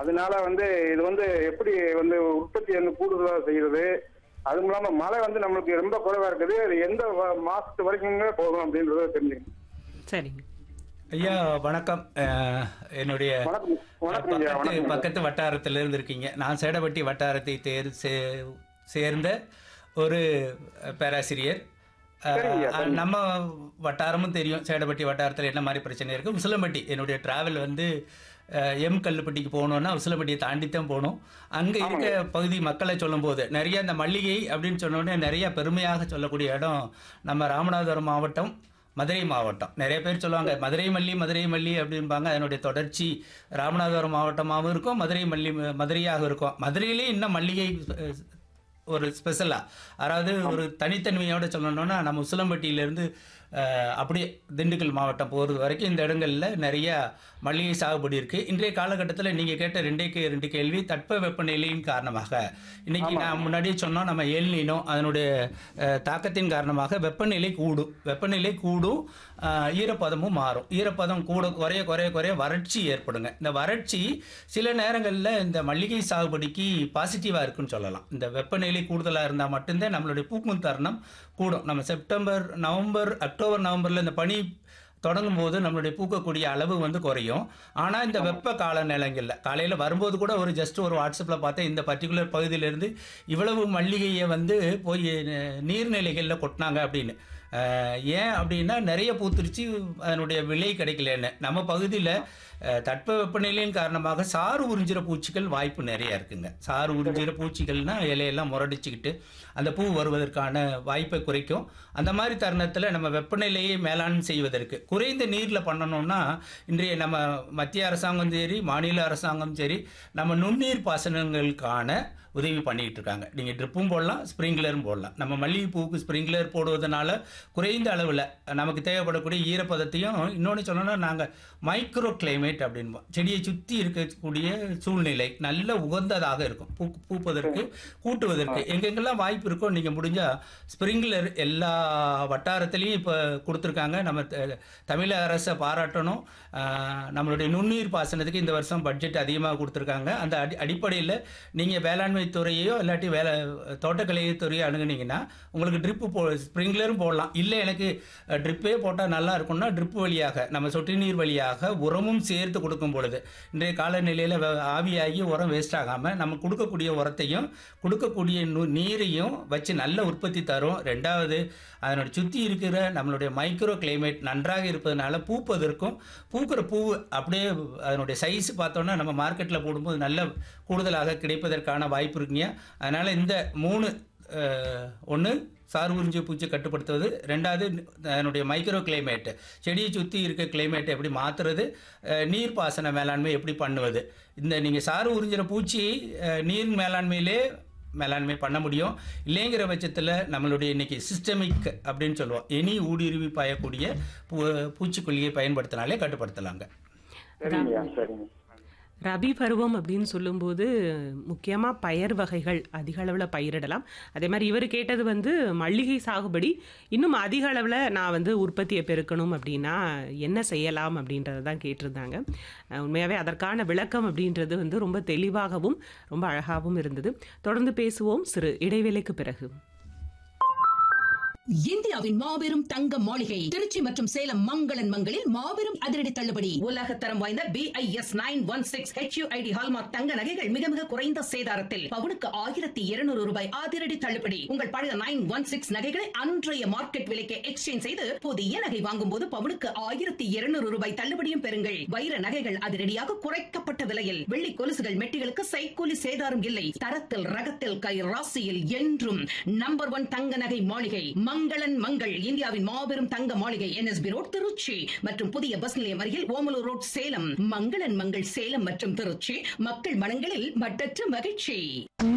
அதனால வந்து இது வந்து எப்படி வந்து உற்பத்தி வந்து கூடுதலா செய்யறது அதுவும் இல்லாம மழை வந்து நம்மளுக்கு ரொம்ப குறைவா இருக்குது அது எந்த வ- மாசத்து வரைக்குங்க போகும் அப்படின்றத தெரிஞ்சுக்கணும் சரிங்க ஐயா வணக்கம் அஹ், என்னுடைய வணக்கம் வணக்கம் ஐயா பக்கத்து வணக்கம் பக்கத்து வட்டாரத்தில் இருந்திருக்கீங்க நான் சேடப்பட்டி வட்டாரத்தை தேர் சே- சேர்ந்த ஒரு பேராசிரியர் அஹ், சரிங்க, சரிங்க. நம்ம வட்டாரமும் தெரியும் சேடப்பட்டி வட்டாரத்தில் என்ன மாதிரி பிரச்சனை இருக்குது உசிலம்பட்டி என்னுடைய டிராவல் வந்து அஹ், எம் கல்லுப்பட்டிக்கு போகணுன்னா உசிலம்பட்டியை தாண்டி தான் போகணும் அங்கே இருக்க பகுதி மக்களை சொல்லும்போது நிறைய இந்த மல்லிகை அப்படின்னு சொன்ன உடனே நிறைய பெருமையாக சொல்லக்கூடிய இடம் நம்ம ராமநாதபுரம் மாவட்டம் மதுரை மாவட்டம் நிறைய பேர் சொல்லுவாங்க மதுரை மல்லி மதுரை மல்லி அப்படிம்பாங்க அதனுடைய தொடர்ச்சி ராமநாதபுரம் மாவட்டமாகவும் இருக்கும் மதுரை மல்லி மதுரையாக இருக்கும் மதுரையிலே இன்னும் மல்லிகை அஹ், ஒரு ஸ்பெஷலாக அதாவது ஒரு தனித்தன்மையோட சொல்லணும்னா நம்ம உசிலம்பட்டியிலேருந்து அப்படியே திண்டுக்கல் மாவட்டம் போகிறது வரைக்கும் இந்த இடங்களில் நிறைய மல்லிகை சாகுபடி இருக்குது இன்றைய காலகட்டத்தில் நீங்கள் கேட்ட ரெண்டே கே ரெண்டு கேள்வி தட்ப வெப்பநிலையின் காரணமாக இன்னைக்கு நான் முன்னாடியே சொன்னோம் நம்ம ஏல்னினோ அதனுடைய அஹ், தாக்கத்தின் காரணமாக வெப்பநிலை கூடும் வெப்பநிலை கூடும் அஹ், ஈரப்பதமும் மாறும் ஈரப்பதம் கூட குறைய குறைய குறைய வறட்சி ஏற்படுங்க இந்த வறட்சி சில நேரங்களில் இந்த மல்லிகை சாகுபடிக்கு பாசிட்டிவாக இருக்குன்னு சொல்லலாம் இந்த வெப்பநிலை கூடுதலாக இருந்தால் மட்டும்தான் நம்மளுடைய பூக்கும் தருணம் கூடும் நம்ம செப்டம்பர் நவம்பர் அக்டோபர் நவம்பரில் இந்த பனி தொடங்கும் போது நம்மளுடைய பூக்கக்கூடிய அளவு வந்து குறையும் ஆனால் இந்த வெப்ப கால நிலங்களில் காலையில் வரும்போது கூட ஒரு ஜஸ்ட் ஒரு வாட்ஸ்அப்பில் பார்த்தேன் இந்த பர்டிகுலர் பகுதியிலேருந்து இவ்வளவு மல்லிகையை வந்து போய் அஹ், நீர்நிலைகளில் கொட்டினாங்க அப்படின்னு அஹ், ஏன் அப்படின்னா நிறைய பூத்துருச்சு அதனுடைய விலை கிடைக்கலன்னு நம்ம பகுதியில் தட்ப வெப்பநிலையின் காரணமாக சாறு உறிஞ்சிற பூச்சிகள் வாய்ப்பு நிறைய இருக்குங்க சாறு உறிஞ்சிற பூச்சிகள்னா இலையெல்லாம் முரடிச்சுக்கிட்டு அந்த பூ வருவதற்கான வாய்ப்பை குறைக்கும் அந்த மாதிரி தருணத்தில் நம்ம வெப்பநிலையை மேலாண்மை செய்வதற்கு குறைந்த நீரில் பண்ணணும்னா இன்றைய நம்ம மத்திய அரசாங்கம் சரி மாநில அரசாங்கம் சரி நம்ம நுண்ணீர் பாசனங்களுக்கான உதவி பண்ணிட்டு இருக்காங்க நீங்கள் ட்ரிப்பும் போடலாம் ஸ்ப்ரிங்க்லரும் போடலாம் நம்ம மல்லிகைப்பூவுக்கு ஸ்ப்ரிங்க்லர் போடுவதனால குறைந்த அளவில் நமக்கு தேவைப்படக்கூடிய ஈரப்பதத்தையும் இன்னொன்று சொல்லணும்னா நாங்கள் மைக்ரோ கிளைமேட் அப்படின்போம் செடியை சுற்றி இருக்கக்கூடிய சூழ்நிலை நல்ல உகந்ததாக இருக்கும் பூ பூப்பதற்கு கூட்டுவதற்கு எங்கெங்கெல்லாம் வாய்ப்பு இருக்கோ நீங்கள் முடிஞ்சால் ஸ்ப்ரிங்க்லர் எல்லா வட்டாரத்துலேயும் இப்போ கொடுத்துருக்காங்க நம்ம த- தமிழக அரசை பாராட்டணும் ஆஹ், நம்மளுடைய நுண்ணீர் பாசனத்துக்கு இந்த வருஷம் பட்ஜெட் அதிகமாக கொடுத்துருக்காங்க அந்த அடி அடிப்படையில் நீங்கள் வேளாண்மை துறையோ இல்லாட்டி வேலை தோட்டக்கலை துறையோ அணுகுனீங்கன்னா உங்களுக்கு ட்ரிப்பு போ ஸ்ப்ரிங்க்லரும் போடலாம் இல்லை எனக்கு ட்ரிப்பே போட்டால் நல்லா இருக்கும்னா ட்ரிப் வழியாக நம்ம சொட்டு நீர் வழியாக உரமும் சேர்த்து கொடுக்கும் பொழுது இன்றைய காலநிலையில் ஆவியாகி உரம் வேஸ்ட் ஆகாமல் நம்ம கொடுக்கக்கூடிய உரத்தையும் கொடுக்கக்கூடிய நு- நீரையும் வச்சு நல்ல உற்பத்தி தரும் ரெண்டாவது அதனோட சுற்றி இருக்கிற நம்மளுடைய மைக்ரோ கிளைமேட் நன்றாக இருப்பதனால பூப்பதற்கும் பூக்கிற பூ அப்படியே அதனுடைய சைஸ் பார்த்தோன்னா நம்ம மார்க்கெட்டில் போடும்போது நல்ல கூடுதலாக கிடைப்பதற்கான வாய்ப்பு இருக்குங்க அதனால் இந்த மூணு ஒன்று சார் உறிஞ்சி பூச்சி கட்டுப்படுத்துவது ரெண்டாவது அதனுடைய மைக்ரோ கிளைமேட் செடியை சுற்றி இருக்க கிளைமேட்டை எப்படி மாற்றுறது நீர் பாசன மேலாண்மை எப்படி பண்ணுவது இந்த நீங்கள் சாறு உறிஞ்சிற பூச்சி அஹ், நீர் மேலாண்மையிலே மேலாண்மை பண்ண முடியும் இல்லைங்கிற பட்சத்தில் நம்மளுடைய இன்னைக்கு சிஸ்டமிக் அப்படின்னு சொல்லுவோம் எனி ஊடுருவி பாயக்கூடிய பூ பூச்சிக்கொல்லியை பயன்படுத்தினாலே கட்டுப்படுத்தலாங்க சரிங்க சரிங்க ரபி பருவம் அப்படின்னு சொல்லும்போது முக்கியமாக பயர் வகைகள் அதிக அளவில் பயிரிடலாம் அதே மாதிரி இவர் கேட்டது வந்து மல்லிகை சாகுபடி இன்னும் அதிக அளவில் நான் வந்து உற்பத்தியை பெருக்கணும் அப்படின்னா என்ன செய்யலாம் அப்படின்றத தான் கேட்டிருந்தாங்க அஹ் உண்மையாகவே அதற்கான விளக்கம் அப்படின்றது வந்து ரொம்ப தெளிவாகவும் ரொம்ப அழகாகவும் இருந்தது தொடர்ந்து பேசுவோம் சிறு இடைவேளைக்கு பிறகு இந்தியாவின் மாபெரும் தங்க மாளிகை திருச்சி மற்றும் சேலம் மங்களன் மங்களில் மாபெரும் அதிரடி தள்ளுபடி உலக தரம் வாய்ந்த BIS nine one six HUID hallmark தங்க நகைகள் மிக மிக குறைந்த சேதாரத்தில் பவுனுக்கு ஆயிரத்தி இருநூறு ரூபாய் அதிரடி தள்ளுபடி உங்கள் பழைய நைன் ஒன் சிக்ஸ் நகைகளை அன்றைய மார்க்கெட் விலைக்கு எக்ஸ்சேஞ்ச் செய்து புதிய நகை வாங்கும் போது பவுனுக்கு ஆயிரத்தி இருநூறு ரூபாய் தள்ளுபடியும் பெறுங்கள் வைர நகைகள் அதிரடியாக குறைக்கப்பட்ட விலையில் வெள்ளி கொலுசுகள் மெட்டிகளுக்கு சைக்கூலி சேதாரம் இல்லை தரத்தில் ரகத்தில் கை ராசியில் என்றும் நம்பர் ஒன் தங்க நகை மாளிகை மங்களன் மங்கள் இந்தியாவின் மாபெரும் தங்க மாளிகை என்எஸ்பி ரோட் திருச்சி மற்றும் புதிய பஸ் நிலையம் அருகில் ஓமலூர் ரோட் சேலம் மங்களன் மங்கள் சேலம் மற்றும் திருச்சி மக்கள் மனங்களில் மட்டற்ற மகிழ்ச்சி